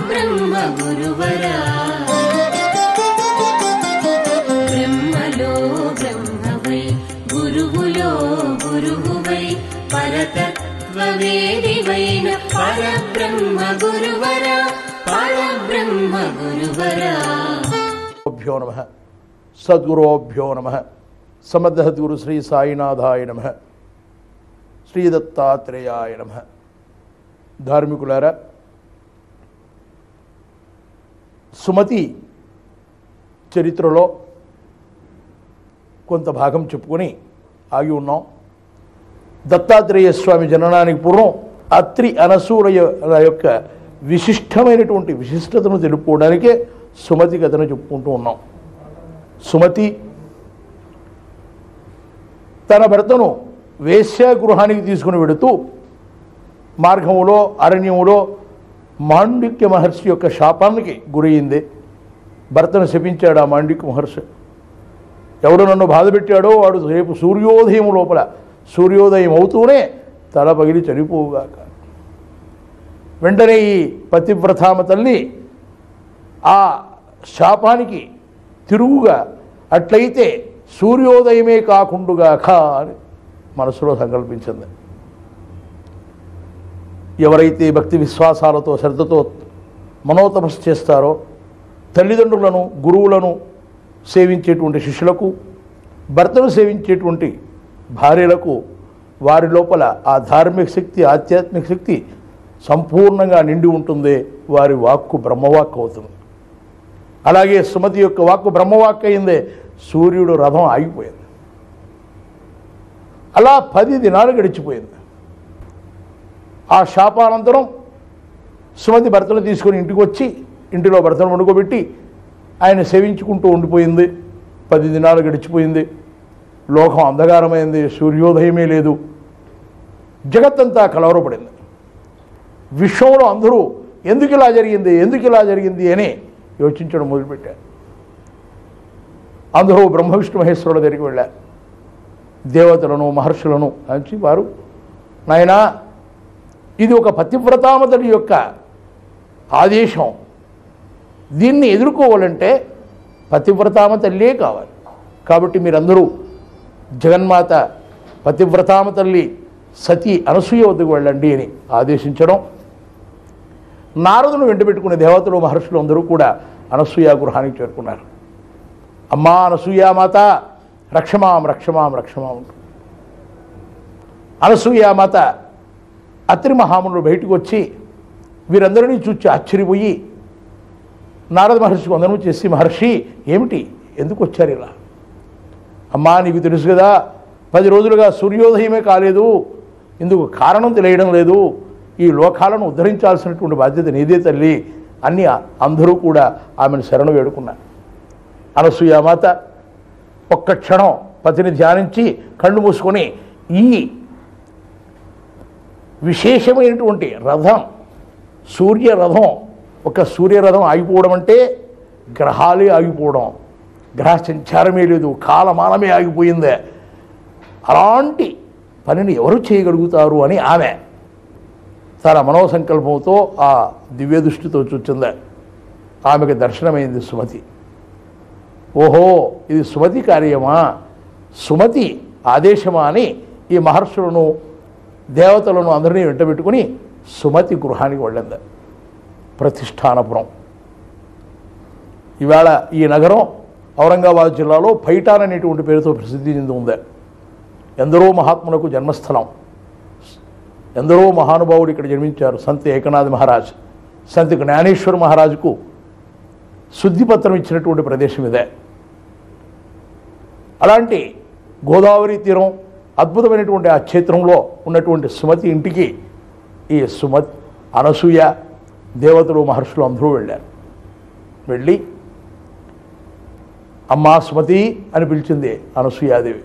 పరబ్రహ్మ గురువరా బ్రహ్మలో బ్రహ్మవై గురువులో గురువువై పరతత్వవేదివైన పరబ్రహ్మ గురువరా పరబ్రహ్మ గురువరా భ్యో నమ సద్గురోభ్యో నమ సమర్థద్గురు శ్రీ సాయినాథాయ నమ శ్రీ దత్తాత్రేయాయ నమ ధార్మికులారా సుమతి చరిత్రలో కొంత భాగం చెప్పుకొని ఆగి ఉన్నాం దత్తాత్రేయ స్వామి జననానికి పూర్వం అత్రి అనసూయ యొక్క విశిష్టమైనటువంటి విశిష్టతను తెలుపుకోవడానికే సుమతి కథను చెప్పుకుంటూ ఉన్నాం సుమతి తన భర్తను వేశ్యాగృహానికి తీసుకుని వెడుతూ మార్గములో అరణ్యములో మాండిక్య మహర్షి యొక్క శాపానికి గురయింది భర్తను శపించాడు ఆ మాండిక్య మహర్షి ఎవడు నన్ను బాధ పెట్టాడో వాడు రేపు సూర్యోదయం లోపల సూర్యోదయం అవుతూనే తల పగిలి చనిపోవుగాక వెంటనే ఈ పతివ్రతామ తల్లి ఆ శాపానికి తిరుగుగా అట్లయితే సూర్యోదయమే కాకుండుగాక అని మనసులో సంకల్పించింది ఎవరైతే భక్తి విశ్వాసాలతో శ్రద్ధతో మనోతపస్సు చేస్తారో తల్లిదండ్రులను గురువులను సేవించేటువంటి శిష్యులకు భర్తను సేవించేటువంటి భార్యలకు వారి లోపల ఆ ధార్మిక శక్తి ఆధ్యాత్మిక శక్తి సంపూర్ణంగా నిండి ఉంటుంది వారి వాక్కు బ్రహ్మవాక్కు అవుతుంది అలాగే సుమతి యొక్క వాక్కు బ్రహ్మవాక్ అయిందే సూర్యుడు రథం ఆగిపోయింది అలా పది దినాలు గడిచిపోయింది ఆ శాపానంతరం సుమతి భర్తను తీసుకొని ఇంటికి వచ్చి ఇంటిలో భర్తను వండుకోబెట్టి ఆయన సేవించుకుంటూ ఉండిపోయింది పది దినాలు గడిచిపోయింది లోకం అంధకారమైంది సూర్యోదయమే లేదు జగత్తంతా కలవరపడింది విశ్వంలో అందరూ ఎందుకు ఇలా జరిగింది ఎందుకు ఇలా జరిగింది అని యోచించడం మొదలుపెట్టారు అందరూ బ్రహ్మ విష్ణు మహేశ్వరుల దగ్గరికి వెళ్ళారు దేవతలను మహర్షులను అంచి వారు నాయనా ఇది ఒక పతివ్రతామతడి యొక్క ఆదేశం దీన్ని ఎదుర్కోవాలంటే పతివ్రతామ తల్లే కావాలి కాబట్టి మీరందరూ జగన్మాత పతివ్రతామ తల్లి సతీ అనసూయ వద్దకు వెళ్ళండి అని ఆదేశించడం నారదును వెంటబెట్టుకునే దేవతలు మహర్షులు అందరూ కూడా అనసూయ గృహానికి చేరుకున్నారు అమ్మా అనసూయామాత రక్షమాం రక్షమాం రక్షమాం అంటూ అనసూయామాత అత్రి మహామునుడు బయటకు వచ్చి వీరందరినీ చూచి ఆశ్చర్యపోయి నారద మహర్షికి వందనం చేసి మహర్షి ఏమిటి ఎందుకు వచ్చారు ఇలా అమ్మా నీకు తెలుసు కదా పది రోజులుగా సూర్యోదయమే కాలేదు ఇందుకు కారణం తెలియడం లేదు ఈ లోకాలను ఉద్ధరించాల్సినటువంటి బాధ్యత నీదే తల్లి అన్ని అందరూ కూడా ఆమెను శరణు వేడుకున్నారు అనసూయామాత ఒక్క క్షణం పతిని ధ్యానించి కళ్ళు మూసుకొని ఈ విశేషమైనటువంటి రథం సూర్యరథం ఒక సూర్యరథం ఆగిపోవడం అంటే గ్రహాలే ఆగిపోవడం గ్రహ సంచారమే లేదు కాలమానమే ఆగిపోయిందే అలాంటి పనిని ఎవరు చేయగలుగుతారు అని ఆమె తన మనోసంకల్పంతో ఆ దివ్య దృష్టితో చూచింది ఆమెకు దర్శనమైంది సుమతి ఓహో ఇది సుమతి కార్యమా సుమతి ఆదేశమా అని ఈ మహర్షులను దేవతలను అందరినీ వెంటబెట్టుకుని సుమతి గృహానికి వెళ్ళింది ప్రతిష్టానపురం ఇవాళ ఈ నగరం ఔరంగాబాద్ జిల్లాలో పైటాన్ అనేటువంటి పేరుతో ప్రసిద్ధి చెంది ఉంది ఎందరో మహాత్ములకు జన్మస్థలం ఎందరో మహానుభావులు ఇక్కడ జన్మించారు సంత్ ఏకనాథ్ మహారాజ్ సంత్ జ్ఞానేశ్వర్ మహారాజుకు శుద్ధిపత్రం ఇచ్చినటువంటి ప్రదేశం ఇదే అలాంటి గోదావరి తీరం అద్భుతమైనటువంటి ఆ క్షేత్రంలో ఉన్నటువంటి సుమతి ఇంటికి ఈ సుమతి అనసూయ దేవతలు మహర్షులు అందరూ వెళ్ళారు వెళ్ళి అమ్మా సుమతి అని పిలిచింది అనసూయాదేవి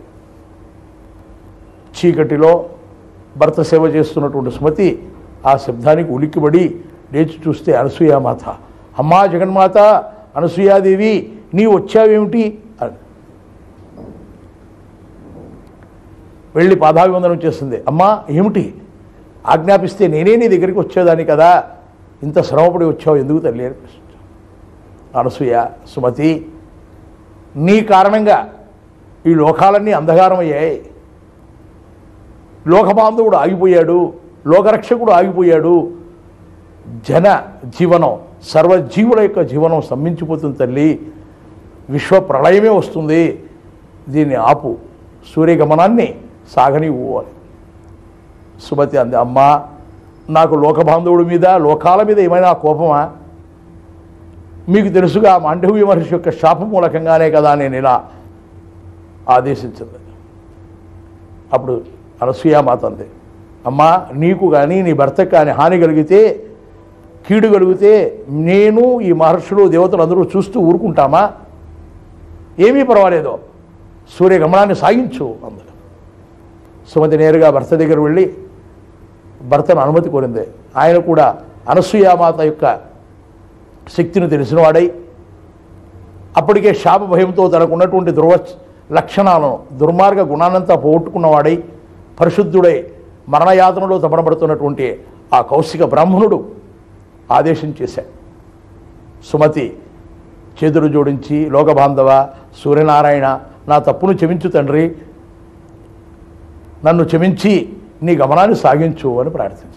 చీకటిలో భర్త సేవ చేస్తున్నటువంటి సుమతి ఆ శబ్దానికి ఉలిక్కిపడి లేచి చూస్తే అనసూయామాత అమ్మా జగన్మాత అనసూయాదేవి నీ వచ్చావేమిటి అని వెళ్ళి పాదాభివందనం చేస్తుంది అమ్మా ఏమిటి ఆజ్ఞాపిస్తే నేనే నీ దగ్గరికి వచ్చేదాన్ని కదా ఇంత శ్రమపడి వచ్చావు ఎందుకు తల్లి అని ప్రశ్నించాడు. అనసూయ సుమతి నీ కారణంగా ఈ లోకాలన్నీ అంధకారమయ్యాయి లోకబాంధవుడు ఆగిపోయాడు లోకరక్షకుడు ఆగిపోయాడు జన జీవనం సర్వజీవుల యొక్క జీవనం స్తంభించిపోతుంది తల్లి విశ్వ ప్రళయమే వస్తుంది దీన్ని ఆపు సూర్యగమనాన్ని సాగనివ్వు అని సుమతి అంది అమ్మా నాకు లోకబాంధవుడి మీద లోకాల మీద ఏమైనా కోపమా మీకు తెలుసుగా మాండవ్య మహర్షి యొక్క శాప మూలకంగానే కదా నేను ఇలా ఆదేశించింది అప్పుడు అనసూయామాత అంది అమ్మా నీకు కానీ నీ భర్తకు కానీ హాని కలిగితే కీడు కలిగితే నేను ఈ మహర్షులు దేవతలు అందరూ చూస్తూ ఊరుకుంటామా ఏమీ పర్వాలేదు సూర్యగమనాన్ని సాగించు అందరు సుమతి నేరుగా భర్త దగ్గర వెళ్ళి భర్తను అనుమతి కోరింది ఆయన కూడా అనసూయామాత యొక్క శక్తిని తెలిసినవాడై అప్పటికే శాప భయంతో తనకు ఉన్నటువంటి దుర్వ లక్షణాలను దుర్మార్గ గుణానంతా పోగొట్టుకున్నవాడై పరిశుద్ధుడై మరణయాతనలో తపనబడుతున్నటువంటి ఆ కౌశిక బ్రాహ్మణుడు ఆదేశం చేశాడు సుమతి చేతులు జోడించి లోకబాంధవ సూర్యనారాయణ నా తప్పును క్షమించు తండ్రి నన్ను క్షమించి నీ గమనాన్ని సాగించు అని ప్రార్థించాడు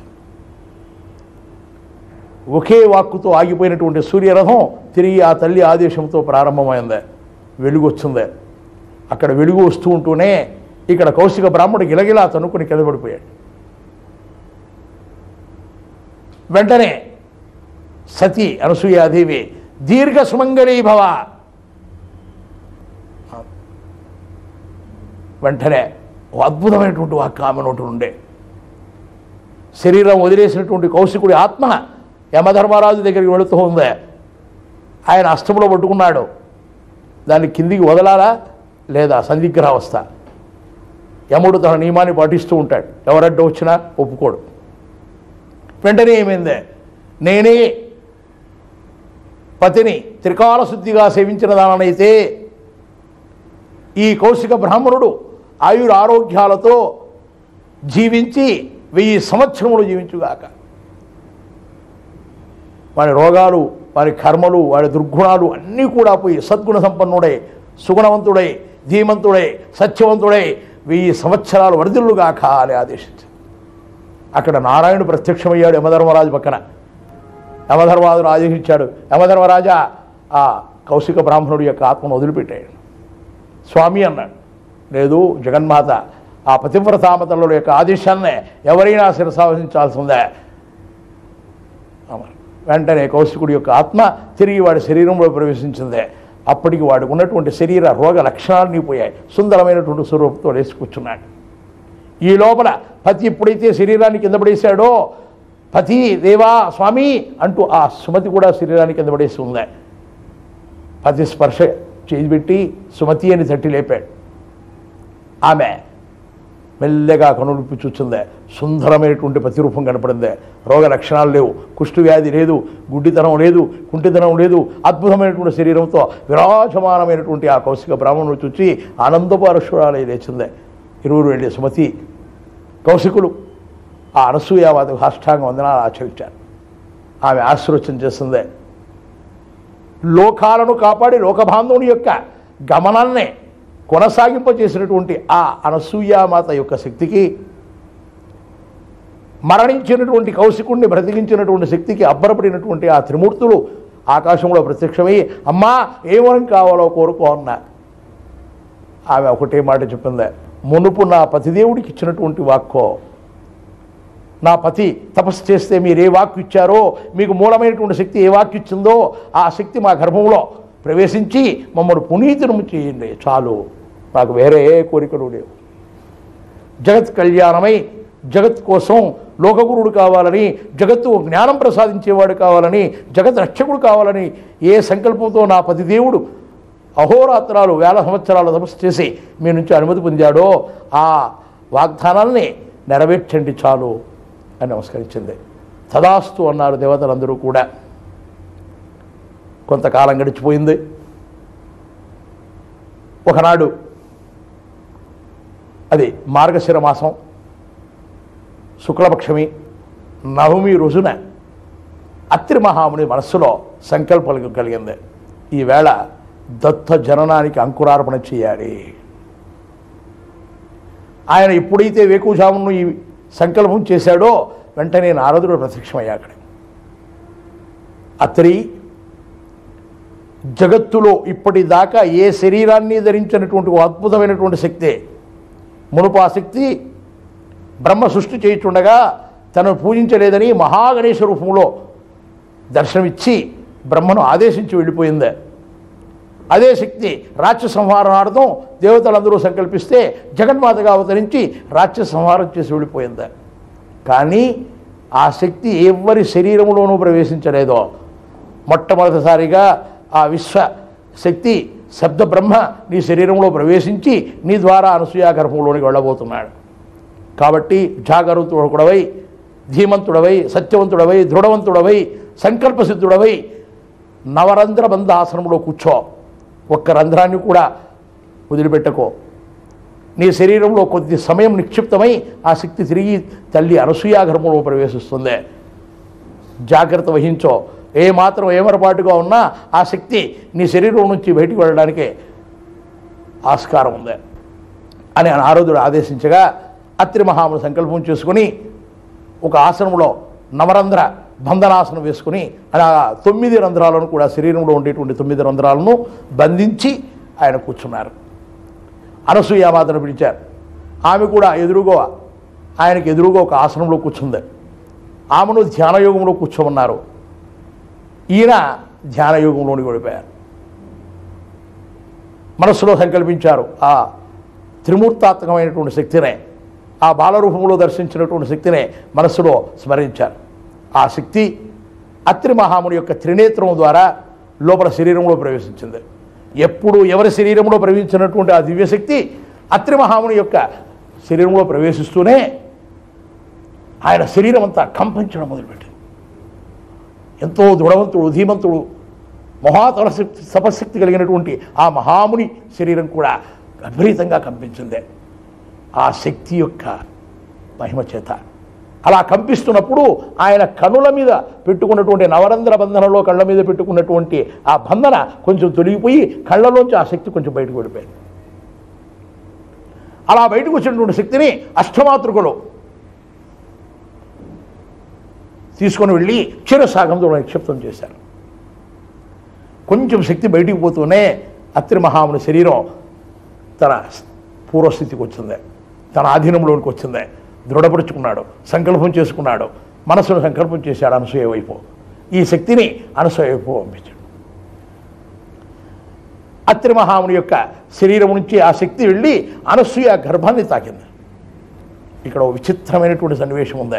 ఒకే వాక్కుతో ఆగిపోయినటువంటి సూర్యరథం తిరిగి ఆ తల్లి ఆదేశంతో ప్రారంభమైంది వెలుగు వచ్చింది అక్కడ వెలుగు వస్తూ ఉంటూనే ఇక్కడ కౌశిక బ్రాహ్మణుడు గిలగిలా తనుకుని కింద పడిపోయాడు వెంటనే సతి అనసూయాదేవి దీర్ఘ సుమంగళీ భవ వెంటనే ఓ అద్భుతమైనటువంటి వాక్కు ఆమె నోటి ఉండే శరీరం వదిలేసినటువంటి కౌశికుడి ఆత్మ యమధర్మరాజు దగ్గరికి వెళుతూ ఉంది ఆయన అష్టములో పట్టుకున్నాడు దాన్ని కిందికి వదలాలా లేదా సందిగ్రహావస్థ యముడు తన నియమాన్ని పాటిస్తూ ఉంటాడు ఎవరడ్డ వచ్చినా ఒప్పుకోడు వెంటనే ఏమైందే నేనే పతిని త్రికాల శుద్ధిగా సేవించిన దాననైతే ఈ కౌశిక బ్రాహ్మణుడు ఆయుర ఆరోగ్యాలతో జీవించి వెయ్యి సంవత్సరములు జీవించుగాక వాడి రోగాలు వారి కర్మలు వాడి దుర్గుణాలు అన్నీ కూడా పోయి సద్గుణ సంపన్నుడై సుగుణవంతుడై ధీమంతుడై సత్యవంతుడై వెయ్యి సంవత్సరాలు వరదిల్లుగాక అని ఆదేశించారు అక్కడ నారాయణుడు ప్రత్యక్షమయ్యాడు యమధర్మరాజు పక్కన యమధర్మరాజును ఆదేశించాడు యమధర్మరాజా ఆ కౌశిక బ్రాహ్మణుడి యొక్క ఆత్మను వదిలిపెట్టాడు స్వామి అన్నాడు లేదు జగన్మాత ఆ పతివ్రతామతల యొక్క ఆదేశాన్నే ఎవరైనా శిరసావహించాల్సిందే అమర్ వెంటనే కౌశికుడి యొక్క ఆత్మ తిరిగి వాడి శరీరంలో ప్రవేశించిందే అప్పటికి వాడికి ఉన్నటువంటి శరీర రోగ లక్షణాలన్నీ పోయాయి సుందరమైనటువంటి స్వరూపంతో లేచి కూర్చున్నాడు ఈ లోపల పతి ఎప్పుడైతే శరీరాన్ని కింద పడేశాడో పతి దేవా స్వామి అంటూ ఆ సుమతి కూడా శరీరాన్ని కింద పడేసి ఉంది పతి స్పర్శ చేయి పెట్టి సుమతి అని తట్టి లేపాడు ఆమె మెల్లగా కనులిపి చూచిందే సుందరమైనటువంటి ప్రతిరూపం కనపడిందే రోగ లక్షణాలు లేవు కుష్టు వ్యాధి లేదు గుడ్డితనం లేదు కుంటితనం లేదు అద్భుతమైనటువంటి శరీరంతో విరాజమానమైనటువంటి ఆ కౌశిక బ్రాహ్మణుడు చూచి ఆనందపారుషురాలై లేచిందే ఇరువురు వెళ్ళి సుమతి కౌశికులు ఆ అనసూయావాద సాష్టాంగ వందనాలు ఆచరించారు ఆమె ఆశీర్వచనం చేస్తుందే లోకాలను కాపాడి లోకబాంధవుని యొక్క గమనాన్నే కొనసాగింపచేసినటువంటి ఆ అనసూయామాత యొక్క శక్తికి మరణించినటువంటి కౌశికుణ్ణి బ్రతికించినటువంటి శక్తికి అబ్బరపడినటువంటి ఆ త్రిమూర్తులు ఆకాశంలో ప్రత్యక్షమై అమ్మా ఏమనం కావాలో కోరుకో అన్నా ఆమె ఒకటే మాట చెప్పింది మునుపు నా పతిదేవుడికి ఇచ్చినటువంటి వాక్కో నా పతి తపస్సు చేస్తే మీరు ఏ వాక్కు ఇచ్చారో మీకు మూలమైనటువంటి శక్తి ఏ వాక్కు ఇచ్చిందో ఆ శక్తి మా గర్భంలో ప్రవేశించి మమ్మల్ని పునీతునము చేయండి చాలు నాకు వేరే ఏ కోరికలు లేవు జగత్ కళ్యాణమై జగత్ కోసం లోకగురుడు కావాలని జగత్తు జ్ఞానం ప్రసాదించేవాడు కావాలని జగత్ రక్షకుడు కావాలని ఏ సంకల్పంతో నా పతిదేవుడు అహోరాత్రాలు వేల సంవత్సరాలు తపస్సు చేసి మీ నుంచి అనుమతి పొందాడో ఆ వాగ్దానాల్ని నెరవేర్చండి చాలు అని నమస్కరించింది తదాస్తు అన్నారు దేవతలందరూ కూడా కొంతకాలం గడిచిపోయింది ఒకనాడు అది మార్గశిర మాసం శుక్లపక్షమి నవమి రోజున అత్రి మహాముని మనస్సులో సంకల్పం కలిగింది ఈవేళ దత్త జననానికి అంకురార్పణ చేయాలి ఆయన ఎప్పుడైతే వేకుజామును ఈ సంకల్పం చేశాడో వెంటనే నారదుడు ప్రత్యక్షమయ్యాడు అత్రి జగత్తులో ఇప్పటిదాకా ఏ శరీరాన్ని ధరించినటువంటి ఓ అద్భుతమైనటువంటి శక్తి మునుపు ఆ శక్తి బ్రహ్మ సృష్టి చేయుచుండగా తనను పూజించలేదని మహాగణేశ రూపంలో దర్శనమిచ్చి బ్రహ్మను ఆదేశించి వెళ్ళిపోయింది అదే శక్తి రాక్షస సంహారణార్థం దేవతలందరూ సంకల్పిస్తే జగన్మాతగా అవతరించి రాక్షస సంహారం చేసి వెళ్ళిపోయింది కానీ ఆ శక్తి ఎవరి శరీరంలోనూ ప్రవేశించలేదో మొట్టమొదటిసారిగా ఆ విశ్వ శక్తి శబ్ద బ్రహ్మ నీ శరీరంలో ప్రవేశించి నీ ద్వారా అనసూయ గర్భంలోనికి వెళ్ళబోతున్నాడు కాబట్టి జాగరూకుడవై ధీమంతుడవై సత్యవంతుడవై దృఢవంతుడవై సంకల్పసిద్ధుడవై నవరంధ్ర బంధ ఆసనంలో కూర్చో ఒక్క రంధ్రాన్ని కూడా వదిలిపెట్టకో నీ శరీరంలో కొద్ది సమయం నిక్షిప్తమై ఆ శక్తి తిరిగి తల్లి అనసూయ గర్భంలో ప్రవేశిస్తుంది జాగ్రత్త వహించో ఏ మాత్రం ఏమరపాటుగా ఉన్నా ఆ శక్తి నీ శరీరం నుంచి బయటికి వెళ్ళడానికి ఆస్కారం ఉంది అని నారదుడు ఆదేశించగా అత్రి మహాముని సంకల్పం చేసుకుని ఒక ఆసనంలో నవరంధ్ర బంధనాసనం వేసుకుని అలా తొమ్మిది రంధ్రాలను కూడా శరీరంలో ఉండేటువంటి తొమ్మిది రంధ్రాలను బంధించి ఆయన కూర్చున్నారు అనసూయ మాతను పిలిచారు ఆమె కూడా ఎదురుగా ఆయనకి ఎదురుగా ఒక ఆసనంలో కూర్చుంది ఆమెను ధ్యానయోగంలో కూర్చోమన్నారు ఈయన ధ్యానయోగంలోనికి వెళ్ళిపోయారు మనస్సులో సంకల్పించారు ఆ త్రిమూర్తాత్మకమైనటువంటి శక్తినే ఆ బాలరూపంలో దర్శించినటువంటి శక్తినే మనస్సులో స్మరించారు ఆ శక్తి అత్రి మహాముని యొక్క త్రినేత్రం ద్వారా లోపల శరీరంలో ప్రవేశించింది ఎప్పుడు ఎవరి శరీరంలో ప్రవేశించినటువంటి ఆ దివ్యశక్తి అత్రి మహాముని యొక్క శరీరంలో ప్రవేశిస్తూనే ఆయన శరీరం అంతా కంపించడం మొదలుపెట్టింది ఎంతో దృఢవంతుడు ధీమంతుడు మహాతపశక్తి తపశక్తి కలిగినటువంటి ఆ మహాముని శరీరం కూడా విపరీతంగా కంపించింది ఆ శక్తి యొక్క మహిమ చేత అలా కంపిస్తున్నప్పుడు ఆయన కనుల మీద పెట్టుకున్నటువంటి నవరంధ్ర బంధనలో కళ్ళ మీద పెట్టుకున్నటువంటి ఆ బంధన కొంచెం తొలగిపోయి కళ్ళలోంచి ఆ శక్తి కొంచెం బయటకు వెళ్ళిపోయింది అలా బయటకు వచ్చినటువంటి శక్తిని అష్టమాతృకలు తీసుకొని వెళ్ళి క్షీరసాగంతో నిక్షిప్తం చేశారు కొంచెం శక్తి బయటికి పోతూనే అత్రి మహాముని శరీరం తన పూర్వస్థితికి వచ్చింది తన ఆధీనంలోనికి వచ్చింది దృఢపరుచుకున్నాడు సంకల్పం చేసుకున్నాడు మనసును సంకల్పం చేశాడు అనసూయ వైపు ఈ శక్తిని అనసూయ వైపు పంపించాడు అత్రి మహాముని యొక్క శరీరం నుంచి ఆ శక్తి వెళ్ళి అనసూయ గర్భాన్ని తాకింది ఇక్కడ ఓ విచిత్రమైనటువంటి సన్నివేశం ఉంది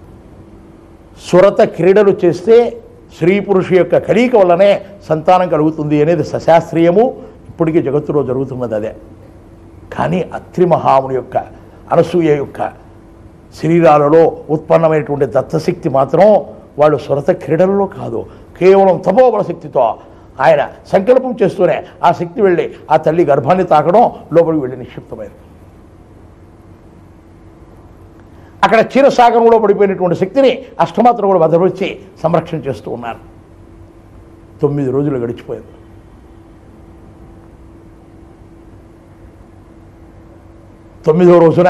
సురత క్రీడలు చేస్తే స్త్రీ పురుషు యొక్క కలయిక వల్లనే సంతానం కలుగుతుంది అనేది సశాస్త్రీయము ఇప్పటికీ జగత్తులో జరుగుతున్నది అదే కానీ అత్రి మహాముని యొక్క అనసూయ యొక్క శరీరాలలో ఉత్పన్నమైనటువంటి దత్తశక్తి మాత్రం వాళ్ళు సురత క్రీడలలో కాదు కేవలం తపోబల శక్తితో ఆయన సంకల్పం చేస్తూనే ఆ శక్తి వెళ్ళి ఆ తల్లి గర్భాన్ని తాకడం లోపలికి వెళ్ళి నిక్షిప్తమైంది అక్కడ క్షీరసాగరంలో పడిపోయినటువంటి శక్తిని అష్టమాత్రం కూడా భద్రపరిచి సంరక్షణ చేస్తూ ఉన్నారు తొమ్మిది రోజులు గడిచిపోయింది తొమ్మిదో రోజున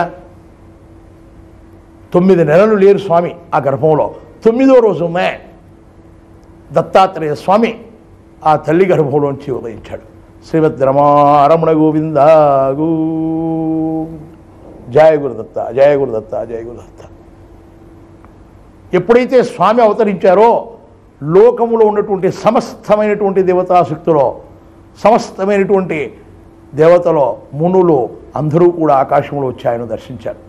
తొమ్మిది నెలలు లేరు స్వామి ఆ గర్భంలో తొమ్మిదో రోజునే దత్తాత్రేయ స్వామి ఆ తల్లి గర్భంలోంచి ఉదయించాడు శ్రీమద్ రమారమణ గోవిందాగు జయ గురుదత్త జయ గురుదత్త జయ గురుదత్త ఎప్పుడైతే స్వామి అవతరించారో లోకములో ఉన్నటువంటి సమస్తమైనటువంటి దేవతాశక్తులో సమస్తమైనటువంటి దేవతలో మునులు అందరూ కూడా ఆకాశంలో వచ్చి ఆయన దర్శించారు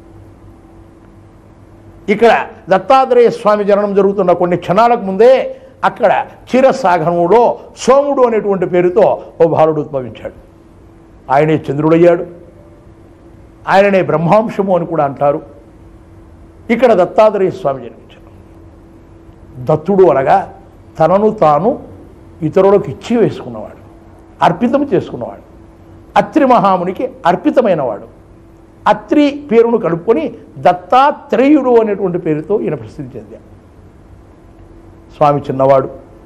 ఇక్కడ దత్తాత్రేయ స్వామి జననం జరుగుతున్న కొన్ని క్షణాలకు ముందే అక్కడ క్షీరసాగరములో సోముడు అనేటువంటి పేరుతో ఓ బాలుడు ఉద్భవించాడు ఆయనే చంద్రుడయ్యాడు ఆయననే బ్రహ్మాంశము అని కూడా అంటారు ఇక్కడ దత్తాత్రేయ స్వామి జన్మించారు దత్తుడు అనగా తనను తాను ఇతరులకు ఇచ్చి వేసుకున్నవాడు అర్పితం చేసుకున్నవాడు అత్రి మహామునికి అర్పితమైనవాడు అత్రి పేరును కలుపుకొని దత్తాత్రేయుడు అనేటువంటి పేరుతో ఈయన ప్రసిద్ధి చెందాడు స్వామి చిన్నవాడు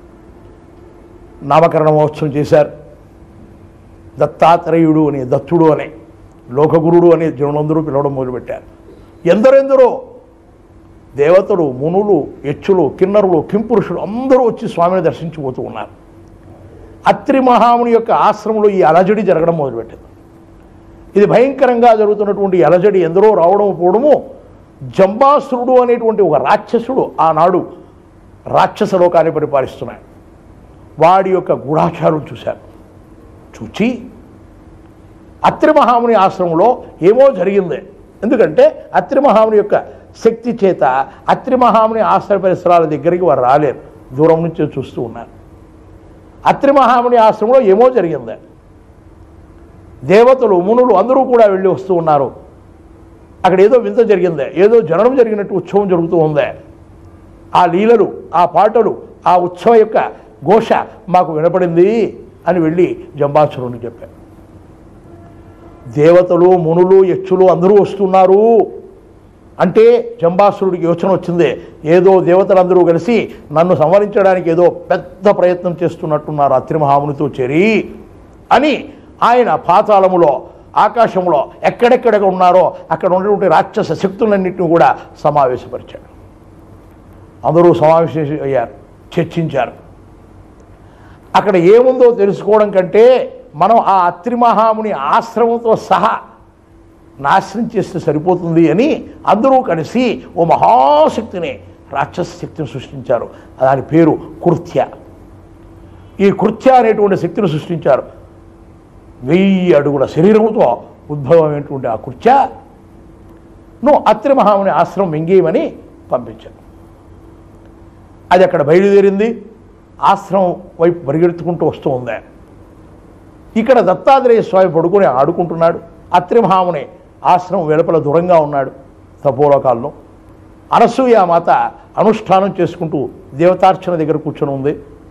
నామకరణ మహోత్సవం చేశారు దత్తాత్రేయుడు అని దత్తుడు అనే లోకగురుడు అనే జనులందరూ పిలవడం మొదలుపెట్టారు ఎందరెందరో దేవతలు మునులు యక్షులు కిన్నరులు కింపురుషులు అందరూ వచ్చి స్వామిని దర్శించిపోతూ ఉన్నారు అత్రి మహాముని యొక్క ఆశ్రమంలో ఈ అలజడి జరగడం మొదలుపెట్టింది ఇది భయంకరంగా జరుగుతున్నటువంటి ఈ అలజడి ఎందరో రావడం పోవడము జంబాసురుడు అనేటువంటి ఒక రాక్షసుడు ఆనాడు రాక్షస లోకాన్ని పరిపాలిస్తున్నాడు వాడి యొక్క గూఢాచారం చూశారు చూచి అత్రి మహాముని ఆశ్రమంలో ఏమో జరిగింది ఎందుకంటే అత్రి మహాముని యొక్క శక్తి చేత అత్రి మహాముని ఆశ్రమ పరిసరాల దగ్గరికి వారు రాలేరు దూరం నుంచి చూస్తూ ఉన్నారు అత్రి మహాముని ఆశ్రమంలో ఏమో జరిగింది దేవతలు మునులు అందరూ కూడా వెళ్ళి వస్తూ ఉన్నారు అక్కడ ఏదో వింత జరిగిందే ఏదో జననం జరిగినట్టు ఉత్సవం జరుగుతూ ఉందే ఆ లీలలు ఆ పాటలు ఆ ఉత్సవం యొక్క ఘోష మాకు వినపడింది అని వెళ్ళి జంబాసురుని చెప్పారు దేవతలు మునులు యక్షులు అందరూ వస్తున్నారు అంటే జంబాసురుడికి యోచన వచ్చింది ఏదో దేవతలందరూ కలిసి నన్ను సంవరించడానికి ఏదో పెద్ద ప్రయత్నం చేస్తున్నట్టున్నారు అత్రిమహామునితో చేరి అని ఆయన పాతాళములో ఆకాశంలో ఎక్కడెక్కడ ఉన్నారో అక్కడ ఉన్నటువంటి రాక్షస శక్తులన్నింటినీ కూడా సమావేశపరిచాడు అందరూ సమావేశ అయ్యారు చర్చించారు అక్కడ ఏముందో తెలుసుకోవడం కంటే మనం ఆ అత్రి మహాముని ఆశ్రమంతో సహా నాశనం చేస్తే సరిపోతుంది అని అందరూ కలిసి ఓ మహాశక్తిని రాక్షస శక్తిని సృష్టించారు దాని పేరు కృత్య ఈ కృత్య అనేటువంటి శక్తిని సృష్టించారు వెయ్యి అడుగుల శరీరంతో ఉద్భవమైనటువంటి ఆ కృత్య నువ్వు అత్రి మహాముని ఆశ్రమం మింగేయమని పంపించారు అది అక్కడ బయలుదేరింది ఆశ్రమం వైపు పరిగెత్తుకుంటూ వస్తూ ఉంది ఇక్కడ దత్తాత్రేయ స్వామి పడుకొని ఆడుకుంటున్నాడు అత్రి మహాముని ఆశ్రమం వెలుపల దూరంగా ఉన్నాడు తపోలోకాల్లో అనసూయ మాత అనుష్ఠానం చేసుకుంటూ దేవతార్చన దగ్గర కూర్చొని ఉంది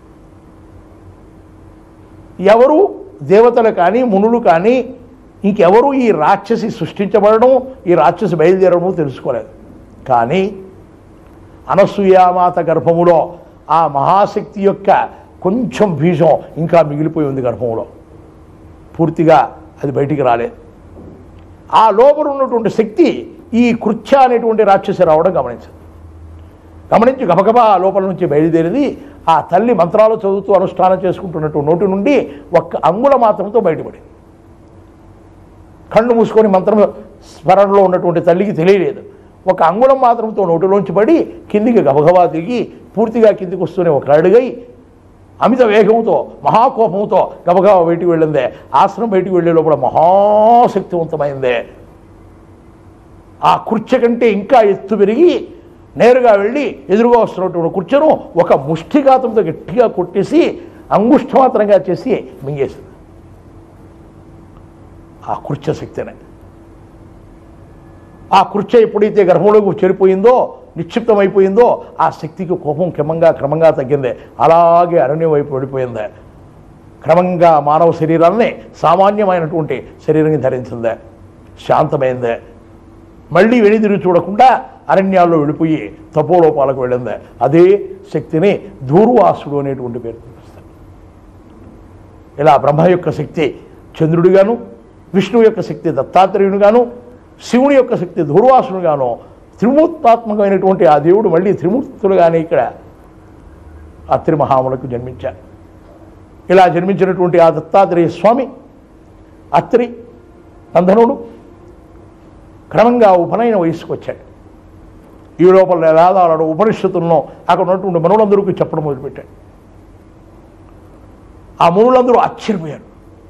ఎవరు దేవతలు కానీ మునులు కానీ ఇంకెవరు ఈ రాక్షసి సృష్టించబడడం ఈ రాక్షసి బయలుదేరడం తెలుసుకోలేదు కానీ అనసూయామాత గర్భములో ఆ మహాశక్తి యొక్క కొంచెం బీజం ఇంకా మిగిలిపోయి ఉంది గర్భంలో పూర్తిగా అది బయటికి రాలేదు ఆ లోపల ఉన్నటువంటి శక్తి ఈ కృత్య అనేటువంటి రాక్షసి రావడం గమనించింది గమనించి గబగబా ఆ లోపల నుంచి బయలుదేరింది ఆ తల్లి మంత్రాలు చదువుతూ అనుష్ఠానం చేసుకుంటున్నట్టు నోటి నుండి ఒక్క అంగుళ మాత్రంతో బయటపడింది కళ్ళు మూసుకొని మంత్రం స్మరణలో ఉన్నటువంటి తల్లికి తెలియలేదు ఒక అంగుళం మాత్రంతో నోటిలోంచి పడి కిందికి గబగబా తిరిగి పూర్తిగా కిందికి వస్తూనే ఒక అడుగై అమిత వేగంతో మహాకోపంతో గబగబా బయటికి వెళ్ళిందే ఆశ్రమం బయటికి వెళ్ళే లోపల మహాశక్తివంతమైందే ఆ కుర్చీ కంటే ఇంకా ఎత్తు పెరిగి నేరుగా వెళ్ళి ఎదురుగా వస్తున్నటువంటి కుర్చీను ఒక ముష్టిఘాతంతో గట్టిగా కొట్టేసి అంగుష్ఠమాత్రంగా చేసి మింగేసింది ఆ కుర్చీ శక్తిని ఆ కుర్చీ ఎప్పుడైతే గర్భంలోకి చేరిపోయిందో నిక్షిప్తమైపోయిందో ఆ శక్తికి కోపం క్రమంగా క్రమంగా తగ్గింది అలాగే అరణ్యం వైపు వెళ్ళిపోయింది క్రమంగా మానవ శరీరాన్ని సామాన్యమైనటువంటి శరీరం ధరించిందే శాంతమైందే మళ్ళీ వెనుదిరిగి చూడకుండా అరణ్యాల్లో వెళ్ళిపోయి తపోలోపాలకు వెళ్ళింది అదే శక్తిని ధూర్వాసుడు అనేటువంటి పేరు పిలుస్తారు ఇలా బ్రహ్మ యొక్క శక్తి చంద్రుడిగాను విష్ణువు యొక్క శక్తి దత్తాత్రేయునిగాను శివుని యొక్క శక్తి ధూర్వాసునిగాను త్రిమూర్తాత్మకమైనటువంటి ఆ దేవుడు మళ్ళీ త్రిమూర్తులుగానే ఇక్కడ ఆ త్రిమహాములకు జన్మించారు ఇలా జన్మించినటువంటి ఆ దత్తాత్రేయ స్వామి అత్రి నందనుడు క్రమంగా ఉపనయన వయసుకు వచ్చాడు ఈ లోపల వేదాలను ఉపనిషత్తులను అక్కడ ఉన్నటువంటి మనులందరికీ చెప్పడం మొదలుపెట్టాడు ఆ మునులందరూ ఆశ్చర్యపోయారు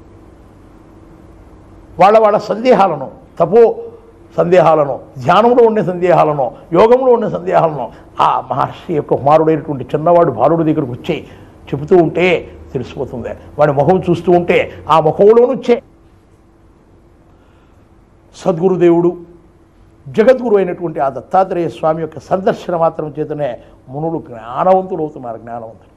వాళ్ళ వాళ్ళ సందేహాలను తపో సందేహాలను ధ్యానంలో ఉండే సందేహాలను యోగంలో ఉండే సందేహాలను ఆ మహర్షి యొక్క కుమారుడైనటువంటి చిన్నవాడు బాలుడి దగ్గరకు వచ్చి చెబుతూ ఉంటే తెలిసిపోతుంది వాడి ముఖం చూస్తూ ఉంటే ఆ ముఖంలో నుంచే సద్గురుదేవుడు జగద్గురు అయినటువంటి ఆ దత్తాత్రేయ స్వామి యొక్క సందర్శన మాత్రం చేతనే మునులు జ్ఞానవంతులు అవుతున్నారు జ్ఞానవంతులు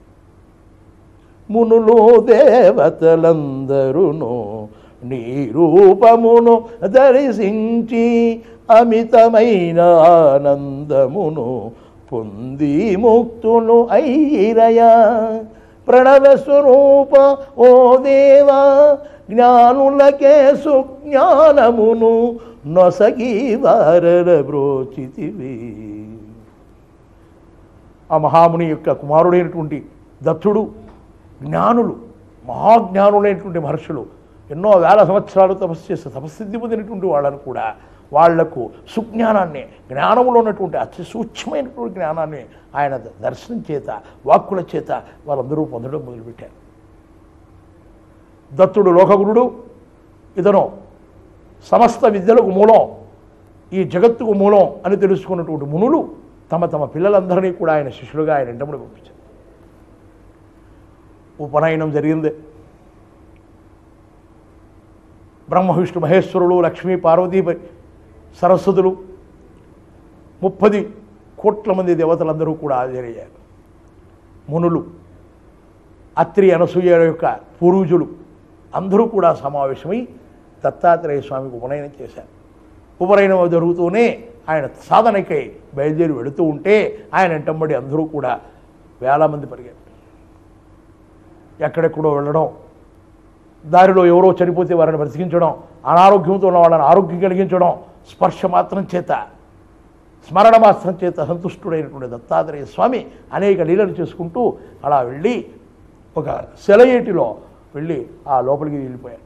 మునులు దేవతలందరును నీ రూపమును దర్శించి అమితమైన ఆనందమును పొంది ముక్తులు అయ్యిరయా ప్రణవ స్వరూప ఓ దేవా జ్ఞానులకే సుజ్ఞానమును నొసగి వారల బ్రోచితివి ఆ మహాముని యొక్క కుమారుడైనటువంటి దత్తుడు జ్ఞానులు మహాజ్ఞానులైనటువంటి మహర్షులు ఎన్నో వేల సంవత్సరాలు తపస్సు చేస్తే తపస్సిద్ధి పొందినటువంటి వాళ్ళను కూడా వాళ్లకు సుజ్ఞానాన్ని జ్ఞానములో ఉన్నటువంటి అతి సూక్ష్మమైనటువంటి జ్ఞానాన్ని ఆయన ద- దర్శనం చేత వాక్కుల చేత వాళ్ళందరూ పొందడం మొదలుపెట్టారు దత్తుడు లోకగురుడు ఇతను సమస్త విద్యలకు మూలం ఈ జగత్తుకు మూలం అని తెలుసుకున్నటువంటి మునులు తమ తమ పిల్లలందరినీ కూడా ఆయన శిష్యులుగా ఆయన ఎంటముడు పంపించారు ఉపనయనం జరిగింది బ్రహ్మ విష్ణు మహేశ్వరులు లక్ష్మీ పార్వతీ ప- సరస్వతులు ముప్పది కోట్ల మంది దేవతలందరూ కూడా హాజరయ్యారు మునులు అత్రి అనసూయ యొక్క పూర్వజులు అందరూ కూడా సమావేశమై దత్తాత్రేయ స్వామికి ఉపనయనం చేశారు ఉపనయనం జరుగుతూనే ఆయన సాధనకై బయలుదేరి వెళుతూ ఉంటే ఆయన వెంటబడి అందరూ కూడా వేల మంది పరిగారు ఎక్కడెక్కడో వెళ్ళడం దారిలో ఎవరో చనిపోతే వారిని బ్రతికించడం అనారోగ్యంతో ఉన్న వాళ్ళని ఆరోగ్యం కలిగించడం స్పర్శ మాత్రం చేత స్మరణ మాత్రం చేత సంతుష్టుడైనటువంటి దత్తాత్రేయ స్వామి అనేక లీలలు చేసుకుంటూ అలా వెళ్ళి ఒక సెలయేటిలో వెళ్ళి ఆ లోపలికి వెళ్ళిపోయారు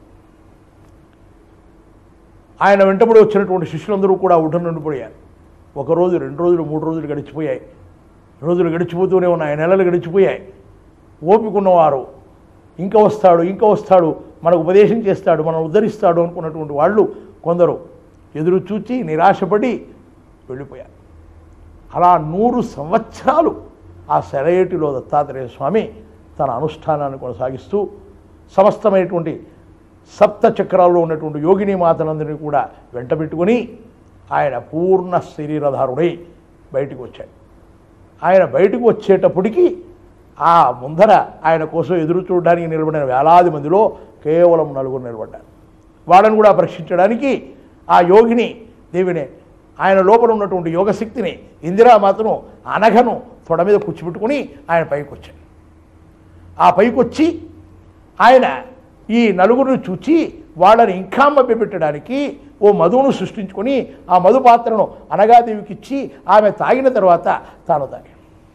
ఆయన వెంటబడి వచ్చినటువంటి శిష్యులందరూ కూడా ఉడ్డ నుండిపోయారు ఒక రోజు రెండు రోజులు మూడు రోజులు గడిచిపోయాయి రోజులు గడిచిపోతూనే ఉన్నాయి నెలలు గడిచిపోయాయి ఓపిక ఉన్నవారు ఇంకా వస్తాడు ఇంకా వస్తాడు మనకు ఉపదేశం చేస్తాడు మనం ఉద్ధరిస్తాడు అనుకున్నటువంటి వాళ్ళు కొందరు ఎదురు చూచి నిరాశపడి వెళ్ళిపోయారు అలా నూరు సంవత్సరాలు ఆ సెలయేటిలో దత్తాత్రేయ స్వామి తన అనుష్ఠానాన్ని కొనసాగిస్తూ సమస్తమైనటువంటి సప్త చక్రాల్లో ఉన్నటువంటి యోగిని మాతనందరినీ కూడా వెంటబెట్టుకొని ఆయన పూర్ణ శరీరధారుడై బయటికి వచ్చాడు ఆయన బయటకు వచ్చేటప్పటికి ఆ ముందర ఆయన కోసం ఎదురు చూడడానికి నిలబడిన వేలాది మందిలో కేవలం నలుగురు నిలబడ్డారు వాళ్ళని కూడా పరీక్షించడానికి ఆ యోగిని దేవిని ఆయన లోపల ఉన్నటువంటి యోగశక్తిని ఇందిరామాతను అనఘను తొడ మీద కూర్చోబెట్టుకుని ఆయన పైకి వచ్చాడు ఆ పైకి వచ్చి ఆయన ఈ నలుగురిని చూచి వాళ్ళని ఇంకా మభ్యపెట్టడానికి ఓ మధువును సృష్టించుకొని ఆ మధు పాత్రను అనగాదేవికి ఇచ్చి ఆమె తాగిన తర్వాత తాను తాగాడు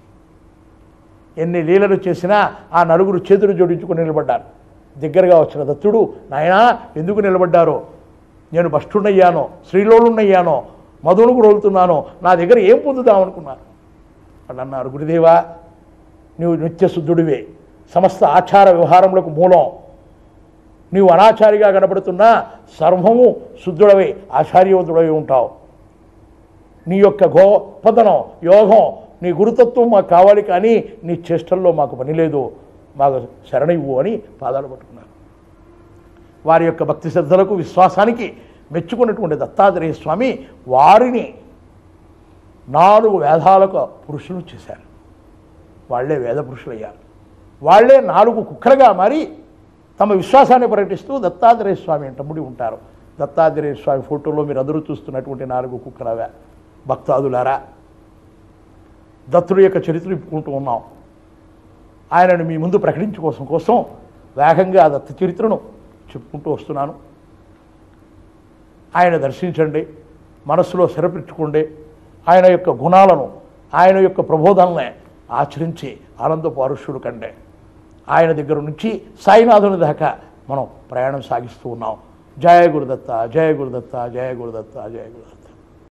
ఎన్ని లీలలు చేసినా ఆ నలుగురు చేతులు జోడించుకొని నిలబడ్డారు దగ్గరగా వచ్చిన దత్తుడు నాయనా ఎందుకు నిలబడ్డారో నేను భష్టున్నయ్యానో శ్రీలోలున్నయ్యానో మధువును రోలుతున్నానో నా దగ్గర ఏం పొందుదామనుకున్నారు వాళ్ళు అన్నారు గురుదేవా నీవు నిత్య శుద్ధుడివే సమస్త ఆచార వ్యవహారములకు మూలం నీవు అనాచారిగా కనబడుతున్నా సర్వము శుద్ధుడవై ఆచార్యవంతుడవై ఉంటావు నీ యొక్క గోపదనం యోగం నీ గురుతత్వం మాకు కావాలి కానీ నీ చేష్టల్లో మాకు పని లేదు మాకు శరణ ఇవ్వు అని పాదాలు పట్టుకున్నారు వారి యొక్క భక్తి శ్రద్ధలకు విశ్వాసానికి మెచ్చుకున్నటువంటి దత్తాత్రేయ స్వామి వారిని నాలుగు వేదాలకు పురుషులు చేశారు వాళ్ళే వేద పురుషులయ్యారు వాళ్ళే నాలుగు కుక్కలుగా మారి తమ విశ్వాసాన్ని ప్రకటిస్తూ దత్తాత్రేయ స్వామి వెంటబడి ఉంటారు దత్తాత్రేయ స్వామి ఫోటోలో మీరు అందరూ చూస్తున్నటువంటి నాలుగు కుక్కలవే భక్తాదులారా దత్తుడి యొక్క చరిత్ర ఇప్పుకుంటూ ఉన్నాం ఆయనను మీ ముందు ప్రకటించుకోసం కోసం వేగంగా ఆ దత్త చరిత్రను చెప్పుకుంటూ వస్తున్నాను ఆయన దర్శించండి మనస్సులో స్థిరపెట్టుకోండి ఆయన యొక్క గుణాలను ఆయన యొక్క ప్రబోధనల్ని ఆచరించి ఆనంద పారుష్యుడు కండే ఆయన దగ్గర నుంచి సాయినాథుని దాకా మనం ప్రయాణం సాగిస్తూ ఉన్నాం జయ గురుదత్త జయ గురుదత్త జయ గురుదత్త జయ గురుదత్త